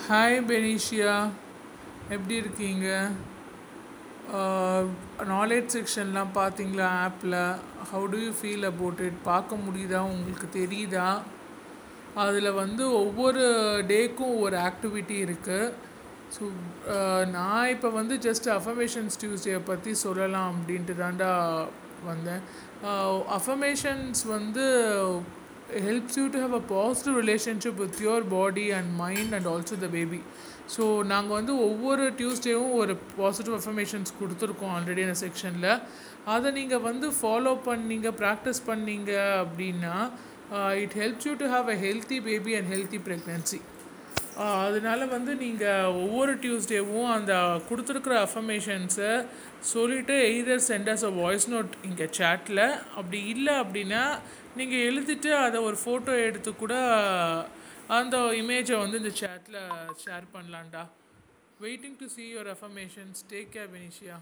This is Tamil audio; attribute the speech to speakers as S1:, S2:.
S1: ஹாய் பெனிஷியா எப்படி இருக்கீங்க நாலேஜ் செக்ஷன்லாம் பார்த்தீங்களா ஆப்பில் how do you feel about it பார்க்க முடியுதா உங்களுக்கு தெரியுதா அதில் வந்து ஒவ்வொரு டேக்கும் ஒரு ஆக்டிவிட்டி இருக்குது ஸோ நான் இப்போ வந்து ஜஸ்ட் அஃபர்மேஷன்ஸ் டியூஸ்டே பற்றி சொல்லலாம் அப்படின்ட்டு தாண்டா வந்தேன் அஃபர்மேஷன்ஸ் வந்து helps you to have a positive relationship with your body and mind and also the baby so நாங்கள் வந்து ஒவ்வொரு டியூஸ்டேவும் ஒரு பாசிட்டிவ் அஃபர்மேஷன்ஸ் கொடுத்துருக்கோம் ஆல்ரெடி அந்த செக்ஷனில் அதை நீங்கள் வந்து ஃபாலோ பண்ணீங்க ப்ராக்டிஸ் பண்ணீங்க அப்படின்னா it helps you to have a healthy baby and healthy pregnancy அதனால வந்து நீங்கள் ஒவ்வொரு டியூஸ்டேவும் அந்த கொடுத்துருக்குற அஃபர்மேஷன்ஸை சொல்லிவிட்டு either send us a voice note இங்கே சேட்டில் அப்படி இல்லை அப்படின்னா நீங்கள் எழுதிட்டு அதை ஒரு ஃபோட்டோ எடுத்து கூட அந்த இமேஜை வந்து இந்த சேட்டில் ஷேர் பண்ணலான்டா waiting to see your affirmations take care பெனிஷியா